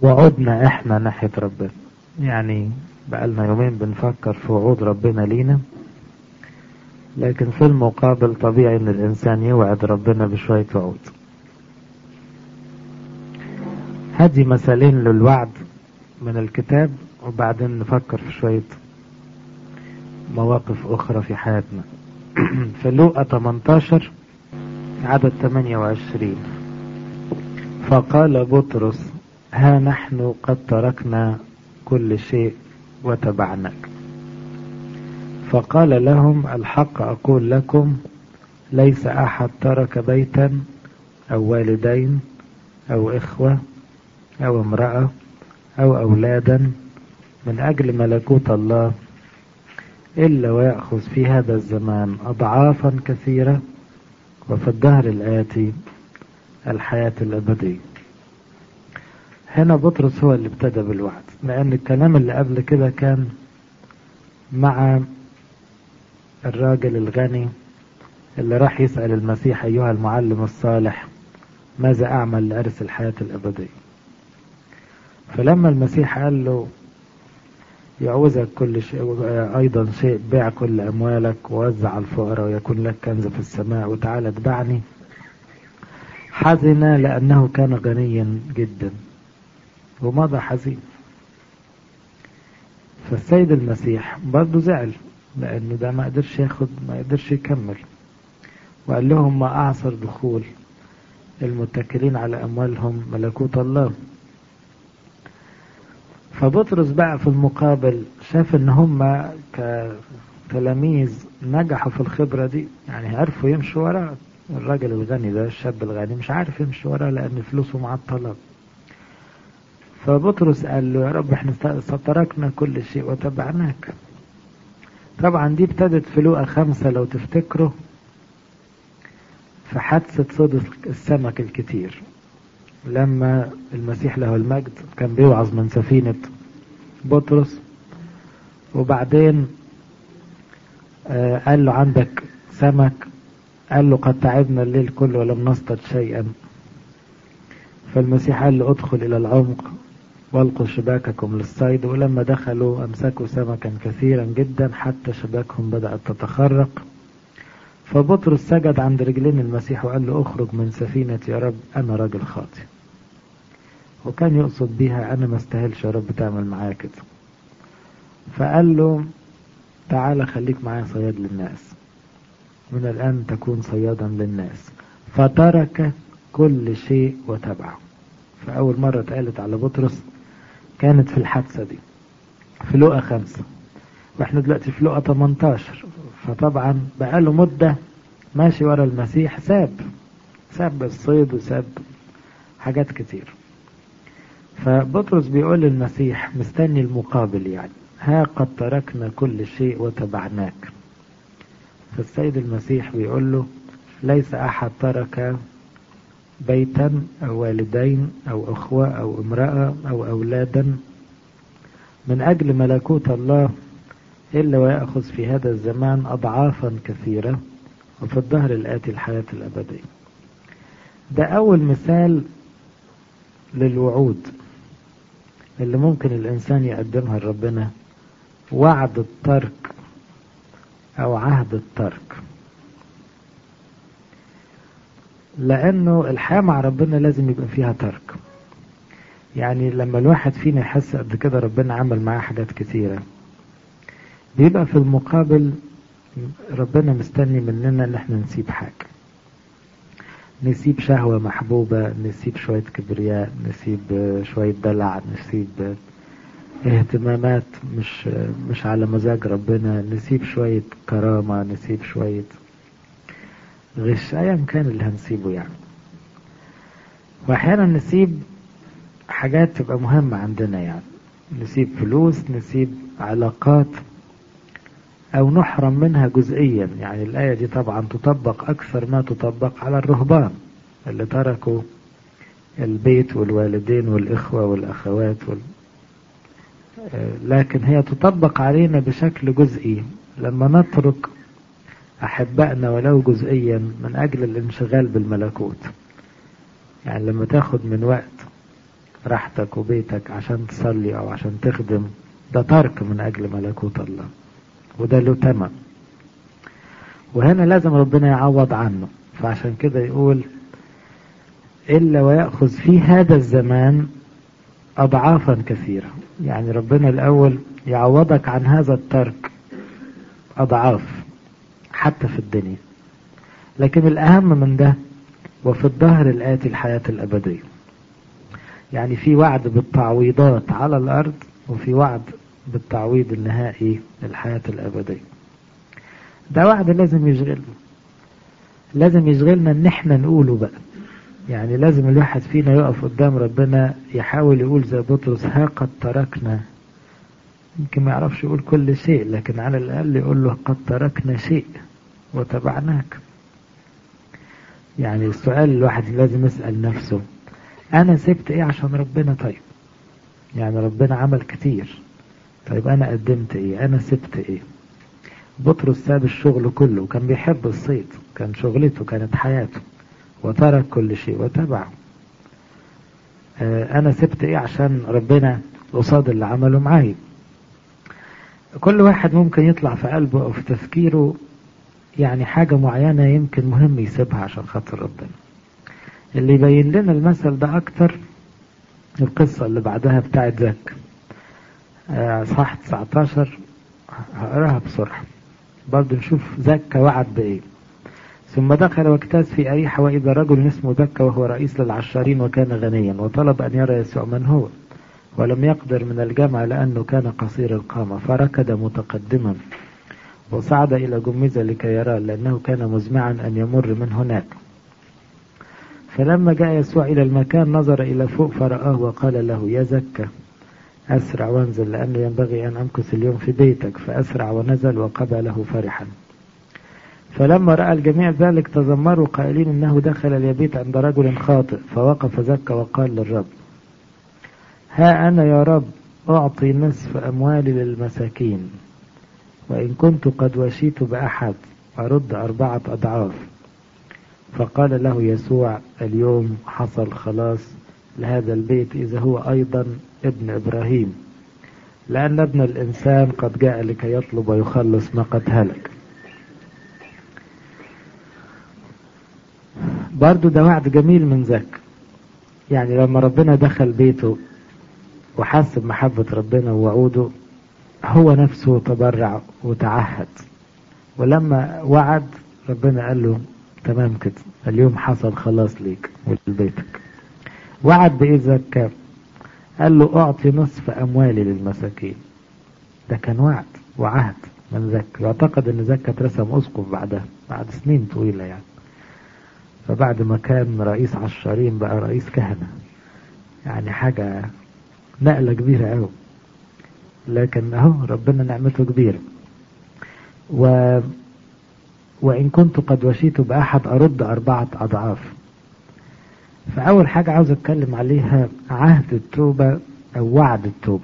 وعدنا احنا ناحية ربنا يعني بقالنا يومين بنفكر في وعود ربنا لينا لكن في المقابل طبيعي ان الانسان يوعد ربنا بشوية وعود هدي مثالين للوعد من الكتاب وبعدين نفكر في شوية مواقف اخرى في حياتنا في لوقا 18 عدد 28 فقال بطرس ها نحن قد تركنا كل شيء وتبعناك فقال لهم الحق أقول لكم ليس أحد ترك بيتا أو والدين أو إخوة أو امرأة أو أولادا من أجل ملكوت الله إلا ويأخذ في هذا الزمان أضعافا كثيرة وفي الدهر الآتي الحياة الأبدية هنا بطرس هو اللي ابتدى بالوعد لأن الكلام اللي قبل كده كان مع الراجل الغني اللي راح يسأل المسيح أيها المعلم الصالح ماذا أعمل لأرث الحياة الأبدية فلما المسيح قال له يعوزك كل شيء أيضا شيء بيع كل أموالك ووزع الفقراء ويكون لك كنز في السماء وتعالى اتبعني حزن لأنه كان غنيا جدا ومضى حزين فالسيد المسيح برضه زعل لأنه ده ما قدرش ياخد ما قدرش يكمل وقال لهم ما أعصر دخول المتكلين على أموالهم ملكوت الله فبطرس بقى في المقابل شاف ان هم كتلاميذ نجحوا في الخبرة دي يعني عرفوا يمشوا وراه الراجل الغني ده الشاب الغني مش عارف يمشي وراه لان فلوسه معطلة فبطرس قال له يا رب احنا تركنا كل شيء وتبعناك طبعا دي ابتدت في لوقا خمسة لو تفتكروا في حادثة صيد السمك الكتير لما المسيح له المجد كان بيوعظ من سفينة بطرس وبعدين آه قال له عندك سمك قال له قد تعبنا الليل كله ولم نصطد شيئا فالمسيح قال له ادخل الى العمق والقوا شباككم للصيد ولما دخلوا امسكوا سمكا كثيرا جدا حتى شباكهم بدأت تتخرق فبطرس سجد عند رجلين المسيح وقال له اخرج من سفينتي يا رب انا راجل خاطئ وكان يقصد بيها انا ما استاهلش يا رب تعمل معايا كده فقال له تعالى خليك معايا صياد للناس من الان تكون صيادا للناس فترك كل شيء وتبعه فاول مرة اتقالت على بطرس كانت في الحادثة دي في لقا خمسة واحنا دلوقتي في لقا 18 فطبعا بقاله مدة ماشي ورا المسيح ساب ساب الصيد وساب حاجات كتير فبطرس بيقول للمسيح مستني المقابل يعني ها قد تركنا كل شيء وتبعناك فالسيد المسيح بيقول له ليس أحد ترك بيتا أو والدين أو أخوة أو امرأة أو أولادا من أجل ملكوت الله إلا ويأخذ في هذا الزمان أضعافا كثيرة وفي الظهر الآتي الحياة الأبدية ده أول مثال للوعود اللي ممكن الإنسان يقدمها لربنا وعد الترك أو عهد الترك لأنه الحياة مع ربنا لازم يبقى فيها ترك يعني لما الواحد فينا يحس قد كده ربنا عمل معاه حاجات كتيرة بيبقى في المقابل ربنا مستني مننا ان احنا نسيب حاجة نسيب شهوة محبوبة نسيب شوية كبرياء نسيب شوية دلع نسيب اهتمامات مش مش على مزاج ربنا نسيب شوية كرامة نسيب شوية غش ايا كان اللي هنسيبه يعني واحيانا نسيب حاجات تبقى مهمة عندنا يعني نسيب فلوس نسيب علاقات او نحرم منها جزئيا يعني الاية دي طبعا تطبق اكثر ما تطبق على الرهبان اللي تركوا البيت والوالدين والاخوة والاخوات وال... لكن هي تطبق علينا بشكل جزئي لما نترك أحبائنا ولو جزئيا من أجل الانشغال بالملكوت يعني لما تاخد من وقت راحتك وبيتك عشان تصلي او عشان تخدم ده ترك من اجل ملكوت الله وده له تمن وهنا لازم ربنا يعوض عنه فعشان كده يقول إلا ويأخذ في هذا الزمان أضعافا كثيرة يعني ربنا الأول يعوضك عن هذا الترك أضعاف حتى في الدنيا لكن الأهم من ده وفي الظهر الآتي الحياة الأبدية يعني في وعد بالتعويضات على الأرض وفي وعد بالتعويض النهائي للحياة الأبدية ده وعد لازم يشغلنا لازم يشغلنا ان احنا نقوله بقى يعني لازم الواحد فينا يقف قدام ربنا يحاول يقول زي بطرس ها قد تركنا يمكن ما يعرفش يقول كل شيء لكن على الأقل يقول له قد تركنا شيء وتبعناك يعني السؤال الواحد لازم يسأل نفسه أنا سبت إيه عشان ربنا طيب يعني ربنا عمل كتير طيب أنا قدمت إيه أنا سبت إيه بطرس ساب الشغل كله كان بيحب الصيد كان شغلته كانت حياته وترك كل شيء وتبعه انا سبت ايه عشان ربنا قصاد اللي عمله معايا كل واحد ممكن يطلع في قلبه او في تفكيره يعني حاجة معينة يمكن مهم يسيبها عشان خاطر ربنا اللي يبين لنا المثل ده اكتر القصة اللي بعدها بتاعت زك صح 19 هقراها بسرعة برضه نشوف زكا وعد بإيه ثم دخل واجتاز في أريحة وإذا رجل اسمه زكا وهو رئيس للعشارين وكان غنيا وطلب أن يرى يسوع من هو ولم يقدر من الجمع لأنه كان قصير القامة فركض متقدما وصعد إلى جميزة لكي يراه لأنه كان مزمعا أن يمر من هناك فلما جاء يسوع إلى المكان نظر إلى فوق فرآه وقال له يا زكا أسرع وانزل لأنه ينبغي أن أمكث اليوم في بيتك فأسرع ونزل وقبله فرحا فلما رأى الجميع ذلك تذمروا قائلين إنه دخل اليبيت عند رجل خاطئ فوقف زكى وقال للرب ها أنا يا رب أعطي نصف أموالي للمساكين وإن كنت قد وشيت بأحد أرد أربعة أضعاف فقال له يسوع اليوم حصل خلاص لهذا البيت إذا هو أيضا ابن إبراهيم لأن ابن الإنسان قد جاء لكي يطلب ويخلص ما قد هلك برضو ده وعد جميل من ذاك يعني لما ربنا دخل بيته وحس بمحبة ربنا ووعوده هو نفسه تبرع وتعهد ولما وعد ربنا قال له تمام كده اليوم حصل خلاص ليك ولبيتك وعد بإيه زكاة قال له أعطي نصف أموالي للمساكين ده كان وعد وعهد من زكا يعتقد أن زكا اترسم أسقف بعدها بعد سنين طويلة يعني فبعد ما كان رئيس عشارين بقى رئيس كهنة يعني حاجة نقلة كبيرة قوي لكن اهو ربنا نعمته كبيرة و وإن كنت قد وشيت بأحد أرد أربعة أضعاف فأول حاجة عاوز أتكلم عليها عهد التوبة أو وعد التوبة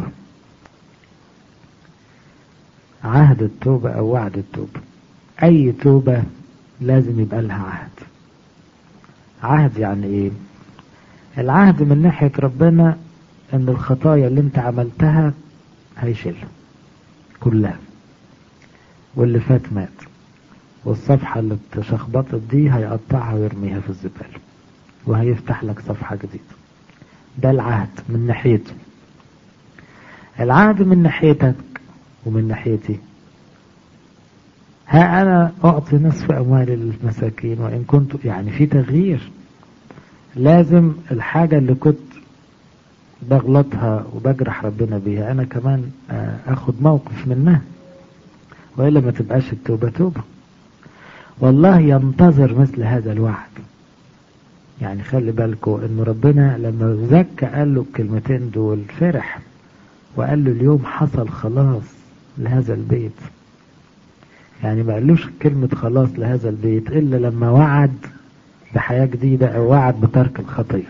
عهد التوبة أو وعد التوبة أي توبة لازم يبقى لها عهد عهد يعني إيه العهد من ناحية ربنا أن الخطايا اللي أنت عملتها هيشيلها كلها واللي فات مات والصفحة اللي اتشخبطت دي هيقطعها ويرميها في الزبالة وهيفتح لك صفحة جديدة ده العهد من ناحيته العهد من ناحيتك ومن ناحيتي ها أنا أعطي نصف أموالي للمساكين وإن كنت يعني في تغيير لازم الحاجة اللي كنت بغلطها وبجرح ربنا بيها أنا كمان أخد موقف منها وإلا ما تبقاش التوبة توبة والله ينتظر مثل هذا الوعد يعني خلي بالكم انه ربنا لما زكى قال له الكلمتين دول فرح وقال له اليوم حصل خلاص لهذا البيت يعني ما قالوش كلمة خلاص لهذا البيت إلا لما وعد بحياة جديدة أو وعد بترك الخطية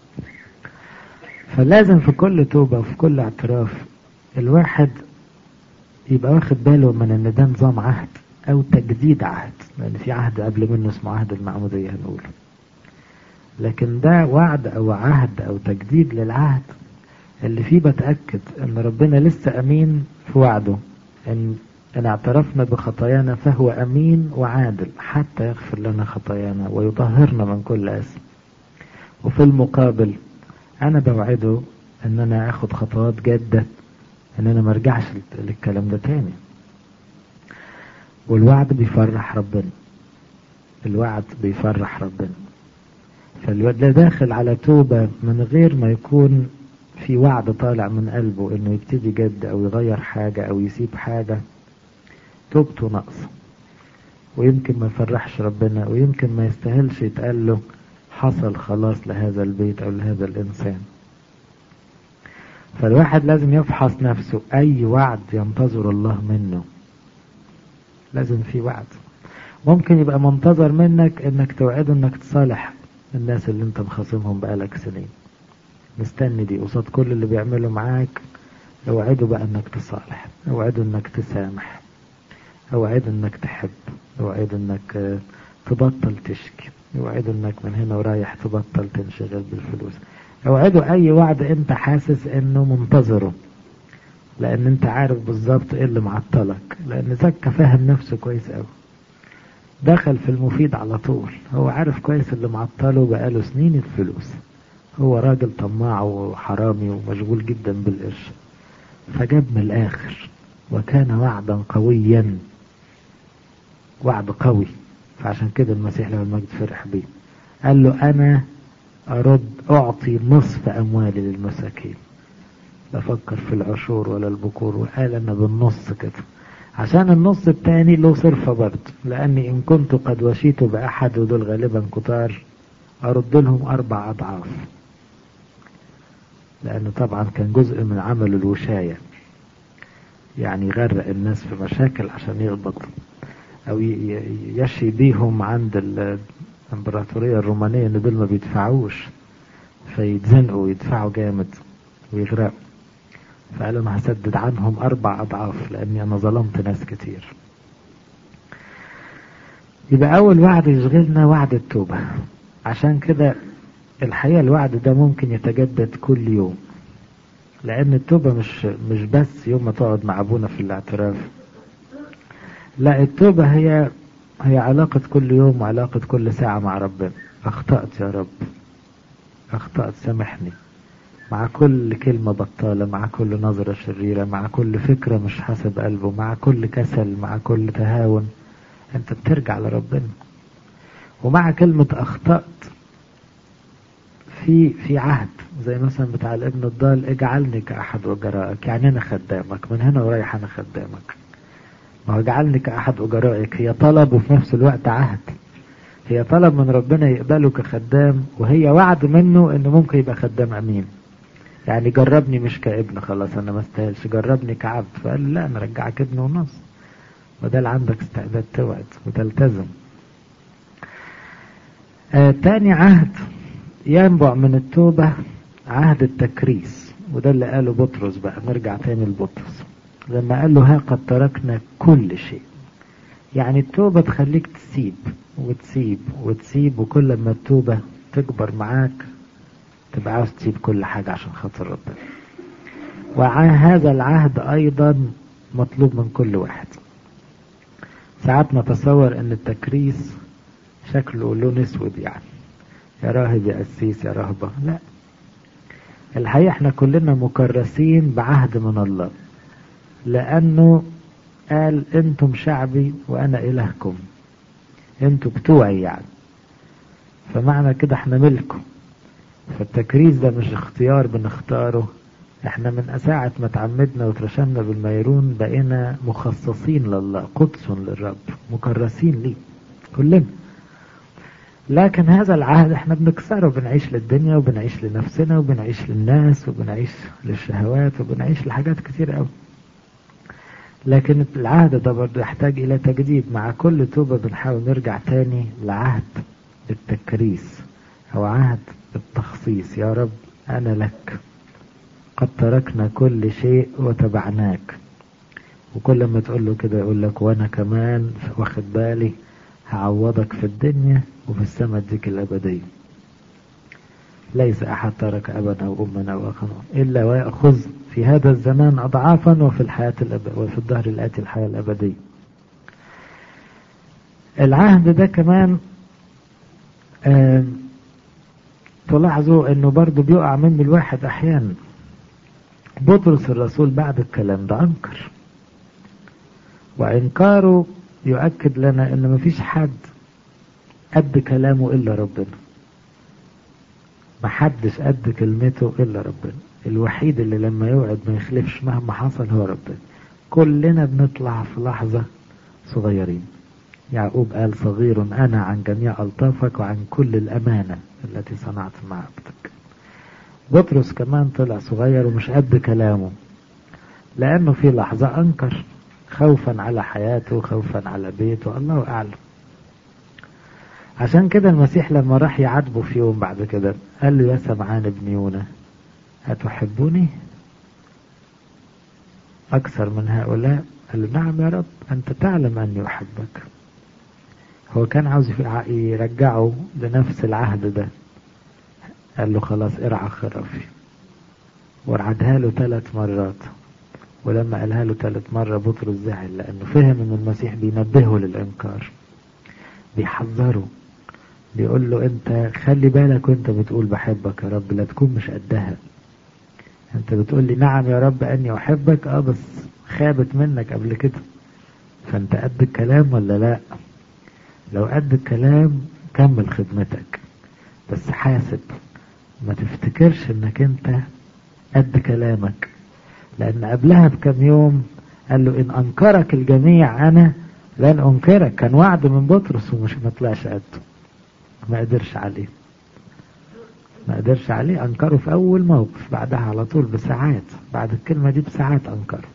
فلازم في كل توبة وفي كل اعتراف الواحد يبقى واخد باله من ان ده نظام عهد او تجديد عهد لان في عهد قبل منه اسمه عهد المعمودية هنقوله لكن ده وعد او عهد او تجديد للعهد اللي فيه بتأكد ان ربنا لسه امين في وعده ان ان اعترفنا بخطايانا فهو امين وعادل حتى يغفر لنا خطايانا ويطهرنا من كل اسم وفي المقابل انا بوعده ان انا اخد خطوات جادة ان انا مرجعش للكلام ده تاني والوعد بيفرح ربنا الوعد بيفرح ربنا فالواد ده داخل على توبة من غير ما يكون في وعد طالع من قلبه انه يبتدي جد او يغير حاجة او يسيب حاجة توبته ناقصة ويمكن ما يفرحش ربنا ويمكن ما يستاهلش يتقال له حصل خلاص لهذا البيت او لهذا الانسان فالواحد لازم يفحص نفسه اي وعد ينتظر الله منه لازم في وعد ممكن يبقى منتظر منك انك توعده انك تصالح الناس اللي انت مخاصمهم بقالك سنين مستني دي قصاد كل اللي بيعمله معاك اوعده بقى انك تصالح اوعده انك تسامح اوعده انك تحب اوعده انك تبطل تشكي اوعده انك من هنا ورايح تبطل تنشغل بالفلوس اوعده اي وعد انت حاسس انه منتظره لان انت عارف بالظبط ايه اللي معطلك لان زكا فاهم نفسه كويس قوي دخل في المفيد على طول هو عارف كويس اللي معطله بقاله سنين الفلوس هو راجل طماع وحرامي ومشغول جدا بالقرش فجاب من الاخر وكان وعدا قويا وعد قوي فعشان كده المسيح له المجد فرح بيه قال له انا ارد اعطي نصف اموالي للمساكين لا افكر في العشور ولا البكور وقال انا بالنص كده عشان النص التاني له صرفة برضه لاني ان كنت قد وشيت باحد ودول غالبا كتار ارد لهم اربع اضعاف لانه طبعا كان جزء من عمل الوشاية يعني يغرق الناس في مشاكل عشان يغبط او يشي بيهم عند الامبراطورية الرومانية ان دول ما بيدفعوش فيتزنقوا ويدفعوا جامد ويغرقوا فقال انا هسدد عنهم اربع اضعاف لاني انا ظلمت ناس كتير يبقى اول وعد يشغلنا وعد التوبة عشان كده الحقيقة الوعد ده ممكن يتجدد كل يوم لان التوبة مش مش بس يوم ما تقعد مع ابونا في الاعتراف لا التوبة هي هي علاقة كل يوم وعلاقة كل ساعة مع ربنا اخطأت يا رب اخطأت سامحني مع كل كلمة بطالة مع كل نظرة شريرة مع كل فكرة مش حسب قلبه مع كل كسل مع كل تهاون انت بترجع لربنا ومع كلمة اخطأت في في عهد زي مثلا بتاع الابن الضال اجعلني كأحد أجرائك يعني أنا خدامك من هنا ورايح أنا خدامك ما هو اجعلني كأحد أجرائك هي طلب وفي نفس الوقت عهد هي طلب من ربنا يقبله كخدام وهي وعد منه انه ممكن يبقى خدام امين يعني جربني مش كابن خلاص انا ما استاهلش جربني كعبد فقال لا انا رجعك ابن ونص وده اللي عندك استعداد توعد وتلتزم آه تاني عهد ينبع من التوبة عهد التكريس وده اللي قاله بطرس بقى نرجع تاني لبطرس لما قال له ها قد تركنا كل شيء يعني التوبة تخليك تسيب وتسيب وتسيب وكل ما التوبة تكبر معاك تبقى عاوز تسيب كل حاجة عشان خاطر ربنا وهذا العهد أيضا مطلوب من كل واحد ساعات نتصور ان التكريس شكله لون اسود يعني يا راهب يا قسيس يا راهبة لا الحقيقة احنا كلنا مكرسين بعهد من الله لانه قال انتم شعبي وانا الهكم انتوا بتوعي يعني فمعنى كده احنا ملكه فالتكريس ده مش اختيار بنختاره احنا من ساعة ما تعمدنا وترشمنا بالميرون بقينا مخصصين لله قدس للرب مكرسين ليه كلنا لكن هذا العهد احنا بنكسره بنعيش للدنيا وبنعيش لنفسنا وبنعيش للناس وبنعيش للشهوات وبنعيش لحاجات كتير قوي لكن العهد ده برضه يحتاج الى تجديد مع كل توبة بنحاول نرجع تاني لعهد التكريس او عهد التخصيص يا رب انا لك قد تركنا كل شيء وتبعناك وكل ما تقول له كده يقول لك وانا كمان واخد بالي هعوضك في الدنيا وفي السماء اديك الابديه ليس أحد ترك أبا أو أما أو أخا إلا ويأخذ في هذا الزمان أضعافا وفي الحياة الأب... وفي الدهر الآتي الحياة الأبدية العهد ده كمان آه تلاحظوا انه برضه بيقع منه الواحد احيانا بطرس الرسول بعد الكلام ده انكر وانكاره يؤكد لنا ان مفيش حد قد كلامه الا ربنا محدش قد كلمته الا ربنا الوحيد اللي لما يوعد ما يخلفش مهما حصل هو ربنا كلنا بنطلع في لحظة صغيرين يعقوب قال صغير أنا عن جميع ألطافك وعن كل الأمانة التي صنعت مع عبدك بطرس كمان طلع صغير ومش قد كلامه لأنه في لحظة أنكر خوفا على حياته خوفا على بيته الله أعلم عشان كده المسيح لما راح يعاتبه في يوم بعد كده قال له يا سمعان ابن يونا أتحبني أكثر من هؤلاء قال له نعم يا رب أنت تعلم أني أحبك هو كان عاوز يرجعه لنفس العهد ده قال له خلاص ارعى خرافي ورعدها له ثلاث مرات ولما قالها له ثالث مرة بطرس زعل لأنه فهم أن المسيح بينبهه للإنكار بيحذره بيقول له أنت خلي بالك وأنت بتقول بحبك يا رب لا تكون مش قدها أنت بتقول لي نعم يا رب أني أحبك أه بس خابت منك قبل كده فأنت قد الكلام ولا لأ لو قد الكلام كمل خدمتك بس حاسب ما تفتكرش انك انت قد كلامك لان قبلها بكم يوم قال له ان انكرك الجميع انا لن انكرك كان وعد من بطرس ومش ما طلعش قده ما قدرش عليه ما قدرش عليه انكره في اول موقف بعدها على طول بساعات بعد الكلمة دي بساعات انكره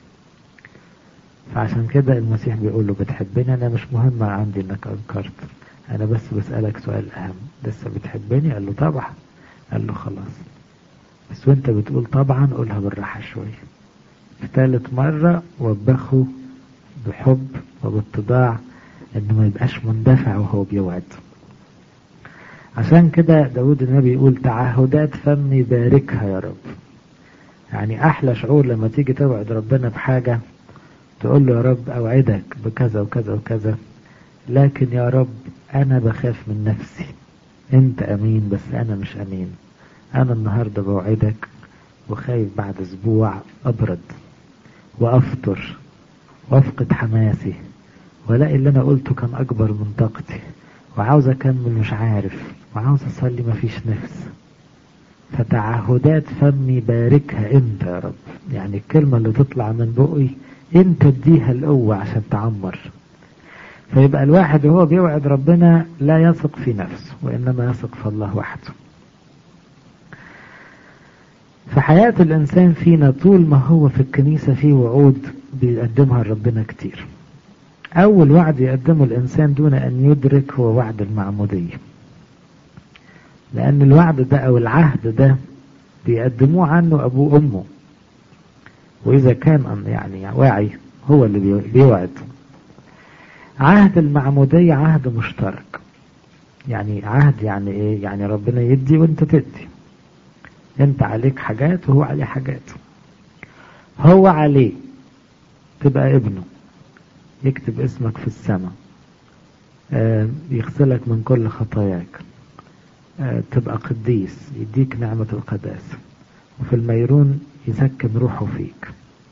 فعشان كده المسيح بيقول له بتحبني انا مش مهم عندي انك انكرت انا بس بسألك سؤال اهم لسه بتحبني قال له طبعا قال له خلاص بس وانت بتقول طبعا قولها بالراحة شوية في ثالث مرة وبخه بحب وباتضاع انه ما يبقاش مندفع وهو بيوعد عشان كده داود النبي يقول تعهدات فمي باركها يا رب يعني احلى شعور لما تيجي توعد ربنا بحاجة تقول له يا رب اوعدك بكذا وكذا وكذا لكن يا رب انا بخاف من نفسي انت امين بس انا مش امين انا النهاردة بوعدك وخايف بعد اسبوع ابرد وافطر وافقد حماسي والاقي اللي انا قلته كان اكبر من طاقتي وعاوز اكمل مش عارف وعاوز اصلي مفيش نفس فتعهدات فمي باركها انت يا رب يعني الكلمة اللي تطلع من بقي انت اديها القوة عشان تعمر فيبقى الواحد وهو بيوعد ربنا لا يثق في نفسه وإنما يثق في الله وحده في حياة الإنسان فينا طول ما هو في الكنيسة في وعود بيقدمها لربنا كتير أول وعد يقدمه الإنسان دون أن يدرك هو وعد المعمودية لأن الوعد ده أو العهد ده بيقدموه عنه أبوه وأمه وإذا كان يعني واعي هو اللي بيوعد عهد المعمودية عهد مشترك يعني عهد يعني ايه يعني ربنا يدي وانت تدي انت عليك حاجات وهو عليه حاجات هو عليه تبقى ابنه يكتب اسمك في السماء آه يغسلك من كل خطاياك آه تبقى قديس يديك نعمة القداسة وفي الميرون يسكن روحه فيك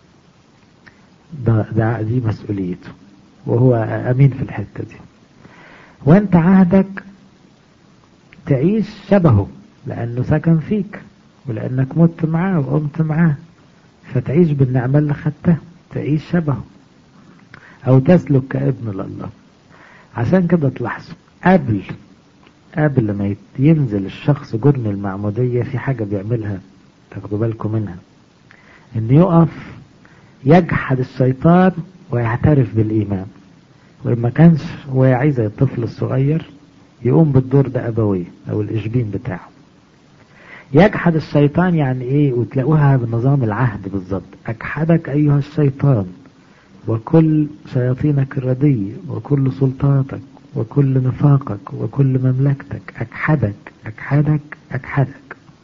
ده, ده دي مسؤوليته وهو أمين في الحتة دي وانت عهدك تعيش شبهه لأنه سكن فيك ولأنك مت معاه وقمت معاه فتعيش بالنعمة اللي خدتها تعيش شبهه أو تسلك كابن لله عشان كده تلاحظوا قبل قبل ما ينزل الشخص جرن المعمودية في حاجة بيعملها تاخدوا بالكم منها ان يقف يجحد الشيطان ويعترف بالإيمان وإن ما كانش واعي زي الطفل الصغير يقوم بالدور ده أبوي أو الإشبين بتاعه يجحد الشيطان يعني إيه وتلاقوها بنظام العهد بالظبط أجحدك أيها الشيطان وكل شياطينك الردية وكل سلطاتك وكل نفاقك وكل مملكتك أجحدك أجحدك أجحدك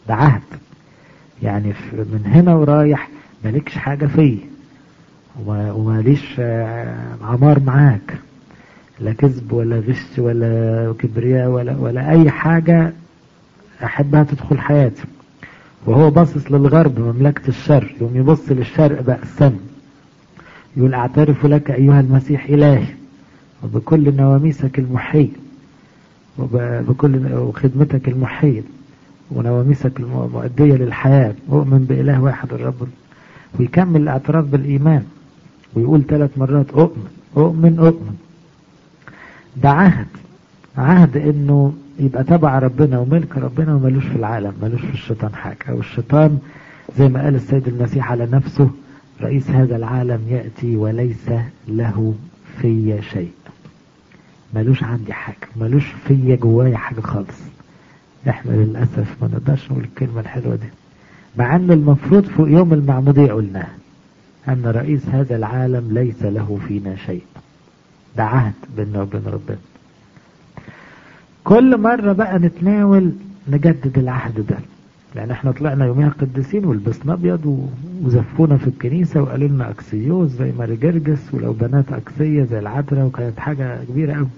ده عهد يعني من هنا ورايح مالكش حاجة فيه وماليش عمار معاك لا كذب ولا غش ولا كبرياء ولا ولا اي حاجة احبها تدخل حياتي وهو باصص للغرب مملكة الشر يوم يبص للشرق بقى السم يقول اعترف لك ايها المسيح الهي وبكل نواميسك المحيط وبكل وخدمتك المحيط ونواميسك المؤدية للحياة أؤمن بإله واحد الرب ويكمل الاعتراف بالإيمان ويقول ثلاث مرات أؤمن أؤمن أؤمن ده عهد عهد انه يبقى تبع ربنا وملك ربنا وملوش في العالم ملوش في الشيطان حاجة او الشيطان زي ما قال السيد المسيح على نفسه رئيس هذا العالم يأتي وليس له في شيء ملوش عندي حاجة ملوش في جوايا حاجة خالص احنا للأسف ما نقدرش نقول الكلمة الحلوة دي مع ان المفروض فوق يوم المعمودية قلناها ان رئيس هذا العالم ليس له فينا شيء ده عهد بيننا وبين ربنا كل مرة بقى نتناول نجدد العهد ده لان احنا طلعنا يوميها قديسين ولبسنا ابيض وزفونا في الكنيسة وقالوا لنا اكسيوس زي ماري جرجس ولو بنات اكسية زي العذراء وكانت حاجة كبيرة قوي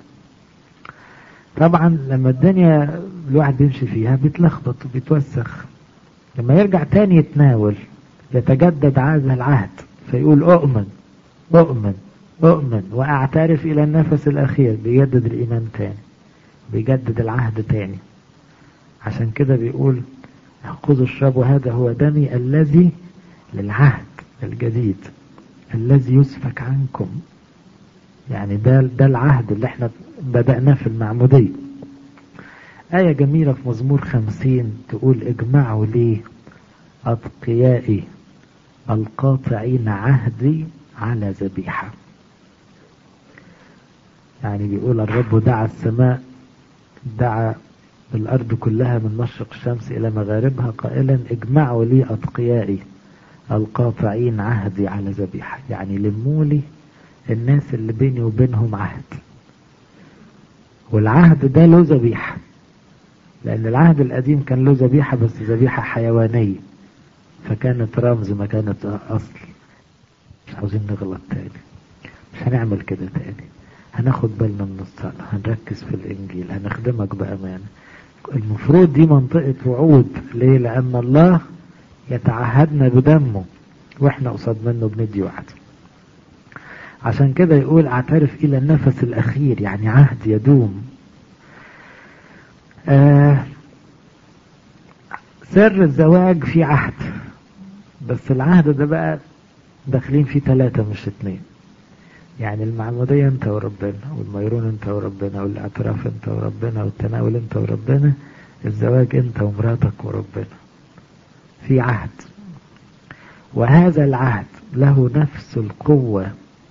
طبعا لما الدنيا الواحد بيمشي فيها بيتلخبط وبيتوسخ لما يرجع تاني يتناول يتجدد هذا العهد فيقول اؤمن اؤمن اؤمن واعترف الى النفس الاخير بيجدد الايمان تاني بيجدد العهد تاني عشان كده بيقول خذوا اشربوا هذا هو دمي الذي للعهد الجديد الذي يسفك عنكم يعني ده ده العهد اللي احنا بدأناه في المعمودية آية جميلة في مزمور خمسين تقول اجمعوا لي أتقيائي القاطعين عهدي على ذبيحة يعني بيقول الرب دعا السماء دعا الأرض كلها من مشرق الشمس إلى مغاربها قائلا اجمعوا لي أتقيائي القاطعين عهدي على ذبيحة يعني لمولي الناس اللي بيني وبينهم عهد والعهد ده له ذبيحة لأن العهد القديم كان له ذبيحة بس ذبيحة حيوانية فكانت رمز ما كانت أصل مش عاوزين نغلط تاني مش هنعمل كده تاني هناخد بالنا من الصلاة هنركز في الإنجيل هنخدمك بأمانة المفروض دي منطقة وعود ليه لأن الله يتعهدنا بدمه واحنا قصاد منه بندي وعد عشان كده يقول اعترف الى النفس الاخير يعني عهد يدوم آه سر الزواج في عهد بس العهد ده بقى داخلين فيه ثلاثة مش اتنين يعني المعمودية انت وربنا والميرون انت وربنا والاعتراف انت وربنا والتناول انت وربنا الزواج انت ومراتك وربنا في عهد وهذا العهد له نفس القوة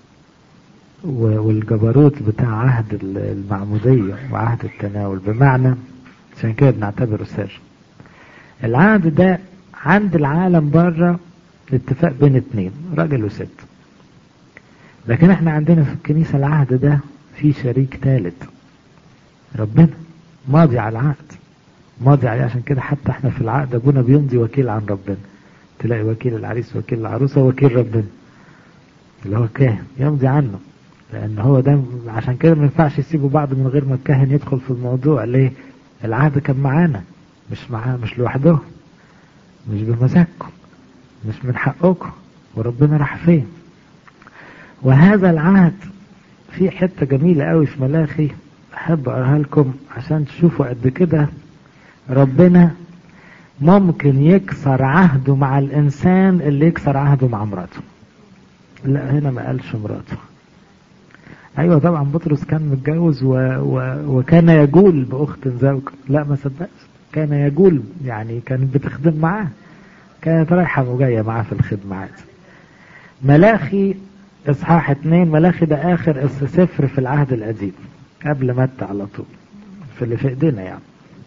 والجبروت بتاع عهد المعمودية وعهد التناول بمعنى عشان كده بنعتبره سر العهد ده عند العالم بره اتفاق بين اتنين راجل وست لكن احنا عندنا في الكنيسة العهد ده في شريك ثالث ربنا ماضي على العقد ماضي عليه عشان كده حتى احنا في العقد ابونا بيمضي وكيل عن ربنا تلاقي وكيل العريس وكيل العروسة وكيل ربنا اللي هو كاهن يمضي عنه لان هو ده عشان كده ما ينفعش يسيبوا بعض من غير ما الكاهن يدخل في الموضوع ليه العهد كان معانا مش معاه مش لوحده مش بمزاجكم مش من حقكم وربنا راح فين وهذا العهد في حتة جميلة قوي في ملاخي احب اقراها لكم عشان تشوفوا قد كده ربنا ممكن يكسر عهده مع الانسان اللي يكسر عهده مع مراته لا هنا ما قالش مراته ايوه طبعا بطرس كان متجوز و... و... وكان يجول باخت زوج لا ما صدقش كان يجول يعني كانت بتخدم معاه كانت رايحه وجايه معاه في الخدمه عادي ملاخي اصحاح اتنين ملاخي ده اخر سفر في العهد القديم قبل متى على طول في اللي في ايدينا يعني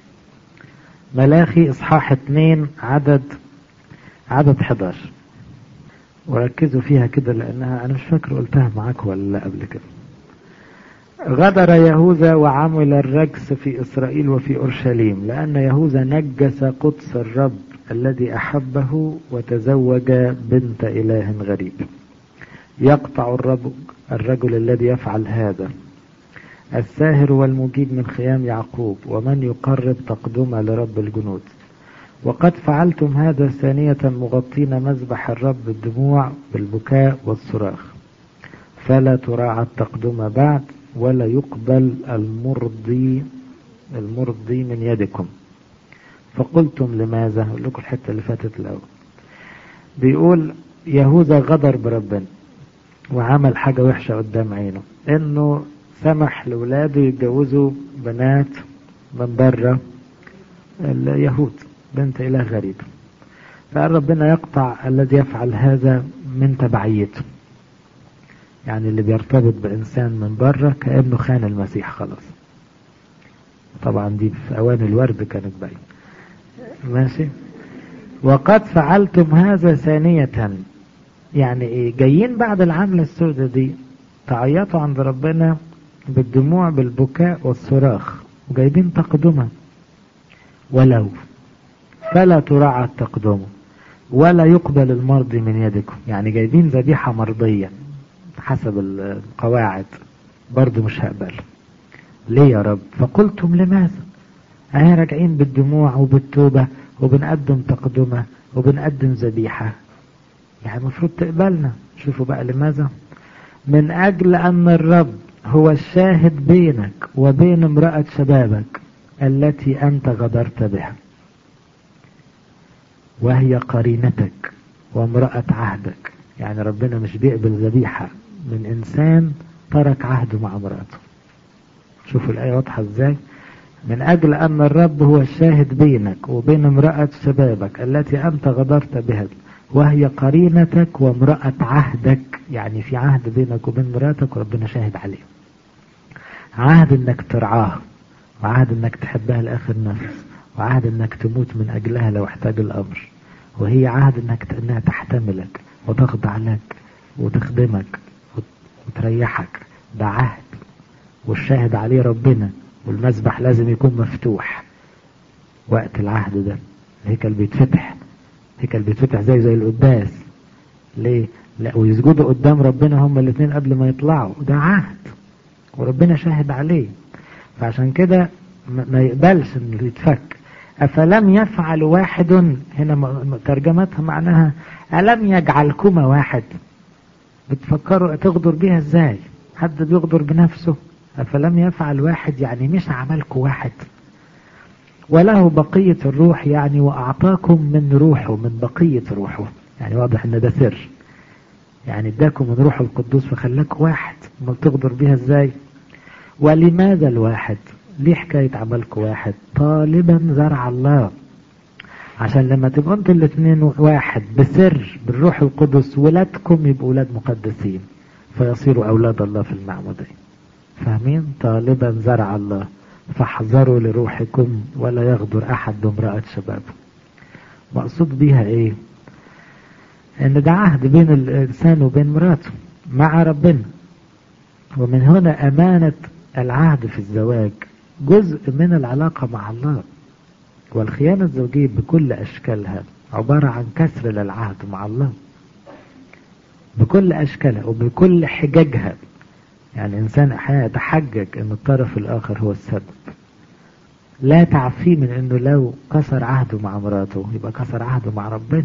ملاخي اصحاح اتنين عدد عدد 11 وركزوا فيها كده لانها انا مش فاكر قلتها معاك ولا لا قبل كده غدر يهوذا وعمل الرجس في إسرائيل وفي أورشليم لأن يهوذا نجس قدس الرب الذي أحبه وتزوج بنت إله غريب يقطع الرب الرجل الذي يفعل هذا الساهر والمجيب من خيام يعقوب ومن يقرب تقدمه لرب الجنود وقد فعلتم هذا ثانية مغطين مذبح الرب بالدموع بالبكاء والصراخ فلا تراعى التقدمة بعد ولا يقبل المرضي المرضي من يدكم فقلتم لماذا اقول لكم الحتة اللي فاتت الأول بيقول يهوذا غدر بربنا وعمل حاجة وحشة قدام عينه انه سمح لولاده يتجوزوا بنات من بره اليهود بنت اله غريب فقال ربنا يقطع الذي يفعل هذا من تبعيته يعني اللي بيرتبط بإنسان من بره كأنه خان المسيح خلاص طبعا دي في أوان الورد كانت باين ماشي وقد فعلتم هذا ثانية يعني ايه جايين بعد العملة السوداء دي تعيطوا عند ربنا بالدموع بالبكاء والصراخ وجايبين تقدمة ولو فلا تراعى التقدمة ولا يقبل المرضي من يدكم يعني جايبين ذبيحة مرضية حسب القواعد برضو مش هقبل ليه يا رب فقلتم لماذا اهي راجعين بالدموع وبالتوبة وبنقدم تقدمة وبنقدم ذبيحة يعني المفروض تقبلنا شوفوا بقى لماذا من اجل ان الرب هو الشاهد بينك وبين امرأة شبابك التي انت غدرت بها وهي قرينتك وامرأة عهدك يعني ربنا مش بيقبل ذبيحة من انسان ترك عهده مع امرأته شوفوا الآية واضحة ازاي من أجل أن الرب هو الشاهد بينك وبين امرأة شبابك التي أنت غدرت بها وهي قرينتك وامرأة عهدك يعني في عهد بينك وبين مراتك وربنا شاهد عليه عهد انك ترعاها وعهد انك تحبها لآخر نفس وعهد انك تموت من أجلها لو احتاج الأمر وهي عهد انك انها تحتملك وتخضع لك وتخدمك وتريحك ده عهد والشاهد عليه ربنا والمسبح لازم يكون مفتوح وقت العهد ده الهيكل بيتفتح الهيكل بيتفتح زي زي القداس ليه لا ويسجدوا قدام ربنا هما الاثنين قبل ما يطلعوا ده عهد وربنا شاهد عليه فعشان كده ما يقبلش انه يتفك افلم يفعل واحد هنا ترجمتها معناها الم يجعلكما واحد بتفكروا تغدر بيها ازاي حد بيغدر بنفسه أفلم يفعل واحد يعني مش عملكم واحد وله بقية الروح يعني وأعطاكم من روحه من بقية روحه يعني واضح ان ده سر يعني اداكم من روح القدوس فخلاك واحد ما تغدر بيها ازاي ولماذا الواحد ليه حكاية عملكم واحد طالبا زرع الله عشان لما تبقوا انتوا الاثنين واحد بسر بالروح القدس ولادكم يبقوا ولاد مقدسين فيصيروا اولاد الله في المعمودية فاهمين طالبا زرع الله فاحذروا لروحكم ولا يغدر احد بامرأة شباب مقصود بيها ايه ان ده عهد بين الانسان وبين مراته مع ربنا ومن هنا امانة العهد في الزواج جزء من العلاقة مع الله والخيانة الزوجية بكل اشكالها عبارة عن كسر للعهد مع الله بكل اشكالها وبكل حججها يعني انسان احيانا يتحجج ان الطرف الاخر هو السبب لا تعفيه من انه لو كسر عهده مع مراته يبقى كسر عهده مع ربنا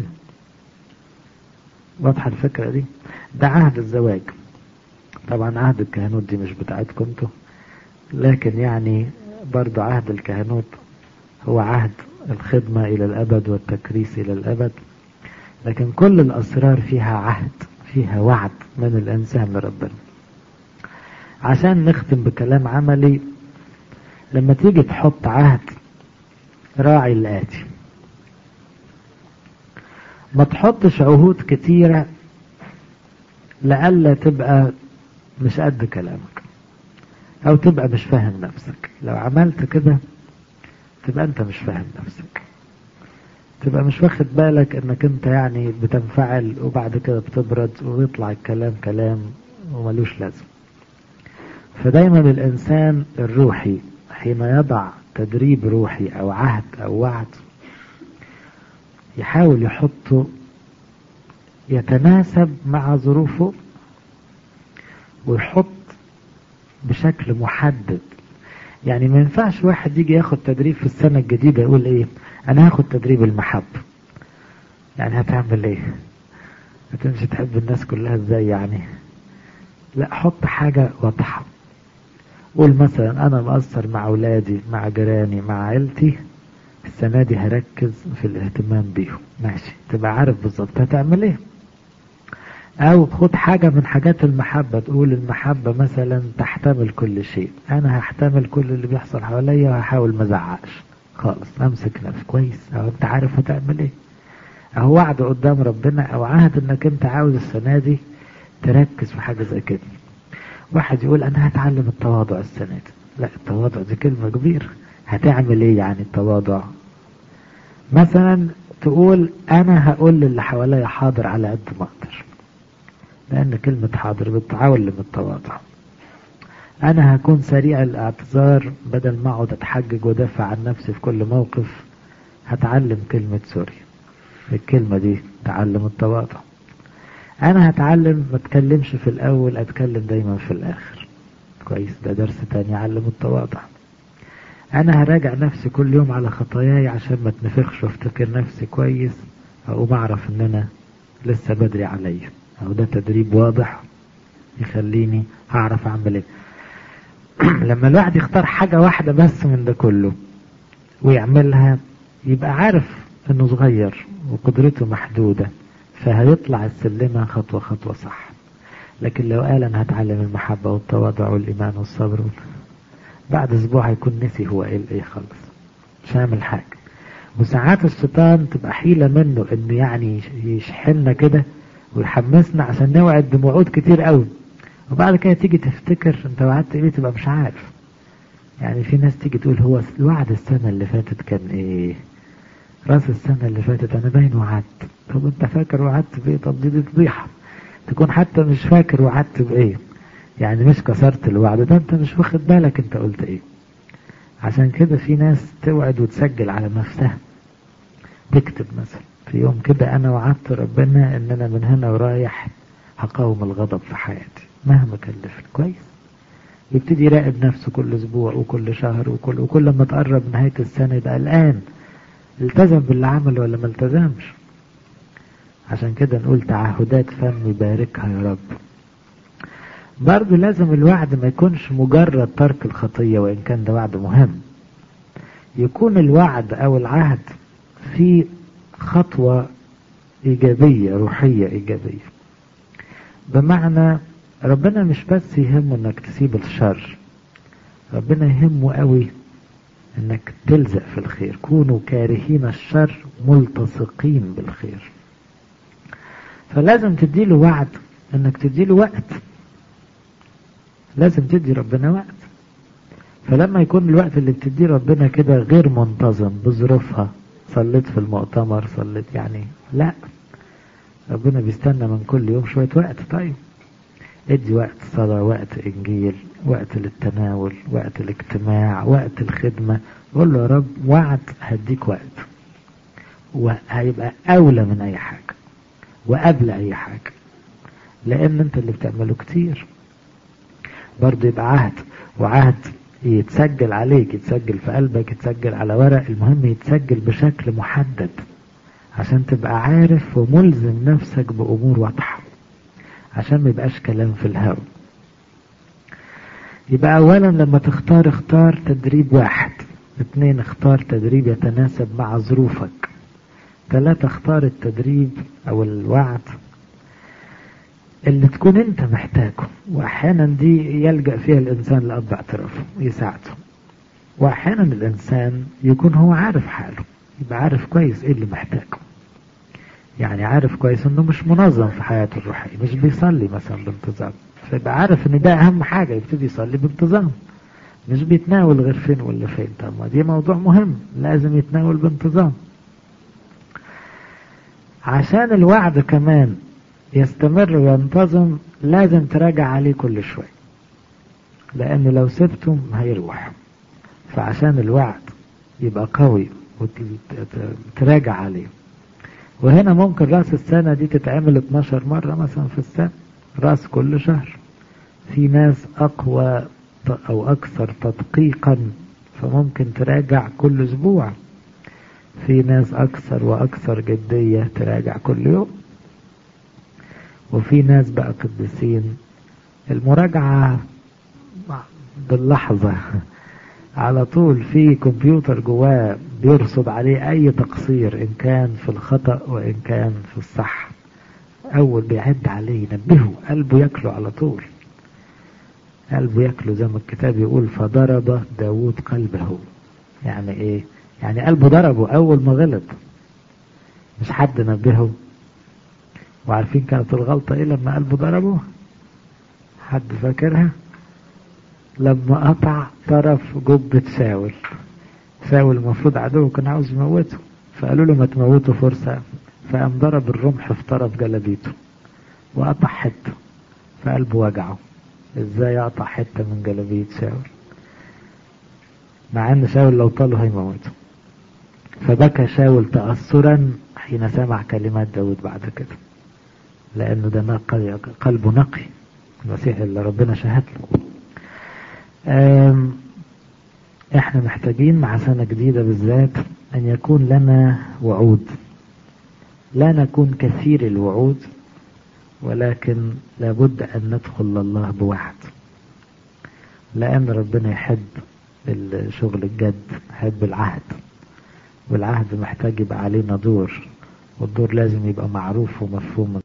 واضحة الفكرة دي ده عهد الزواج طبعا عهد الكهنوت دي مش بتاعتكم انتوا لكن يعني برضو عهد الكهنوت هو عهد الخدمة الى الابد والتكريس الى الابد لكن كل الاسرار فيها عهد فيها وعد من الانسان لربنا عشان نختم بكلام عملي لما تيجي تحط عهد راعي الآتي ما تحطش عهود كتيرة لألا تبقى مش قد كلامك أو تبقى مش فاهم نفسك لو عملت كده تبقى أنت مش فاهم نفسك تبقى مش واخد بالك انك انت يعني بتنفعل وبعد كده بتبرد ويطلع الكلام كلام وملوش لازم فدايما الإنسان الروحي حين يضع تدريب روحي أو عهد أو وعد يحاول يحطه يتناسب مع ظروفه ويحط بشكل محدد يعني ما ينفعش واحد يجي ياخد تدريب في السنة الجديدة يقول ايه انا هاخد تدريب المحبة يعني هتعمل ايه هتمشي تحب الناس كلها ازاي يعني لا حط حاجة واضحة قول مثلا انا مقصر مع اولادي مع جيراني مع عيلتي السنة دي هركز في الاهتمام بيهم ماشي تبقى عارف بالظبط هتعمل ايه او خد حاجة من حاجات المحبة تقول المحبة مثلا تحتمل كل شيء انا هحتمل كل اللي بيحصل حواليا وهحاول ما ازعقش خالص امسك نفسي كويس او انت عارف هتعمل ايه اهو وعد قدام ربنا او عهد انك انت عاوز السنة دي تركز في حاجة زي كده واحد يقول انا هتعلم التواضع السنة دي لا التواضع دي كلمة كبيرة هتعمل ايه يعني التواضع مثلا تقول انا هقول للي حواليا حاضر على قد ما اقدر لان كلمة حاضر بتعلم التواضع انا هكون سريع الاعتذار بدل ما اقعد اتحجج ودافع عن نفسي في كل موقف هتعلم كلمة سوري الكلمة دي تعلم التواضع انا هتعلم ما اتكلمش في الاول اتكلم دايما في الاخر كويس ده درس تاني علم التواضع انا هراجع نفسي كل يوم على خطاياي عشان ما اتنفخش وافتكر نفسي كويس اقوم اعرف ان انا لسه بدري عليا او ده تدريب واضح يخليني هعرف اعمل ايه لما الواحد يختار حاجة واحدة بس من ده كله ويعملها يبقى عارف انه صغير وقدرته محدودة فهيطلع السلمة خطوة خطوة صح لكن لو قال انا هتعلم المحبة والتواضع والايمان والصبر بعد اسبوع هيكون نسي هو ايه ايه خالص مش هيعمل حاجة وساعات الشيطان تبقى حيلة منه انه يعني يشحننا كده ويحمسنا عشان نوعد بوعود كتير قوي وبعد كده تيجي تفتكر انت وعدت ايه تبقى مش عارف يعني في ناس تيجي تقول هو الوعد السنة اللي فاتت كان ايه راس السنة اللي فاتت انا باين وعدت طب انت فاكر وعدت بايه طب دي, دي فضيحة تكون حتى مش فاكر وعدت بايه يعني مش كسرت الوعد ده انت مش واخد بالك انت قلت ايه عشان كده في ناس توعد وتسجل على نفسها تكتب مثلا في يوم كده انا وعدت ربنا ان انا من هنا ورايح هقاوم الغضب في حياتي مهما كلفني كويس يبتدي يراقب نفسه كل اسبوع وكل شهر وكل وكل ما تقرب نهاية السنة يبقى الآن التزم باللي عمله ولا ما التزمش عشان كده نقول تعهدات فم باركها يا رب برضه لازم الوعد ما يكونش مجرد ترك الخطية وإن كان ده وعد مهم يكون الوعد أو العهد في خطوة إيجابية روحية إيجابية بمعنى ربنا مش بس يهمه انك تسيب الشر ربنا يهمه قوي انك تلزق في الخير كونوا كارهين الشر ملتصقين بالخير فلازم تديله وعد انك تديله وقت لازم تدي ربنا وقت فلما يكون الوقت اللي بتديه ربنا كده غير منتظم بظروفها صليت في المؤتمر صليت يعني لا ربنا بيستنى من كل يوم شوية وقت طيب ادي وقت صلاة وقت انجيل وقت للتناول وقت الاجتماع وقت الخدمة قول له يا رب وعد هديك وقت وهيبقى اولى من اي حاجة وقبل اي حاجة لان انت اللي بتعمله كتير برضه يبقى عهد وعهد يتسجل عليك يتسجل في قلبك يتسجل على ورق المهم يتسجل بشكل محدد عشان تبقى عارف وملزم نفسك بأمور واضحة عشان ما يبقاش كلام في الهوا يبقى أولا لما تختار اختار تدريب واحد اثنين اختار تدريب يتناسب مع ظروفك ثلاثة اختار التدريب أو الوعد اللي تكون انت محتاجه واحيانا دي يلجأ فيها الانسان لأب اعترافه يساعده واحيانا الانسان يكون هو عارف حاله يبقى عارف كويس ايه اللي محتاجه يعني عارف كويس انه مش منظم في حياته الروحية مش بيصلي مثلا بانتظام فيبقى عارف ان ده اهم حاجة يبتدي يصلي بانتظام مش بيتناول غير فين ولا فين طب ما دي موضوع مهم لازم يتناول بانتظام عشان الوعد كمان يستمر وينتظم لازم تراجع عليه كل شوية لأن لو سبته هيروح فعشان الوعد يبقى قوي وتراجع عليه وهنا ممكن راس السنة دي تتعمل 12 مرة مثلا في السنة راس كل شهر في ناس أقوى أو أكثر تدقيقا فممكن تراجع كل أسبوع في ناس أكثر وأكثر جدية تراجع كل يوم وفي ناس بقى قديسين المراجعة باللحظة على طول في كمبيوتر جواه بيرصد عليه أي تقصير إن كان في الخطأ وإن كان في الصح أول بيعد عليه ينبهه قلبه ياكله على طول قلبه ياكله زي ما الكتاب يقول فضرب داود قلبه يعني إيه يعني قلبه ضربه أول ما غلط مش حد نبهه وعارفين كانت الغلطة إيه لما قلبه ضربه حد فاكرها لما قطع طرف جبة شاول شاول المفروض عدوه كان عاوز يموته فقالوا له ما تموته فرصة فقام ضرب الرمح في طرف جلبيته وقطع حتة فقلبه وجعه ازاي اقطع حتة من جلبية شاول مع ان شاول لو طاله هيموته فبكى شاول تأثرا حين سمع كلمات داود بعد كده لانه ده نقي قلبه نقي المسيح اللي ربنا شهد له احنا محتاجين مع سنة جديدة بالذات ان يكون لنا وعود لا نكون كثير الوعود ولكن لابد ان ندخل لله بوعد لان ربنا يحب الشغل الجد يحب العهد والعهد محتاج يبقى علينا دور والدور لازم يبقى معروف ومفهوم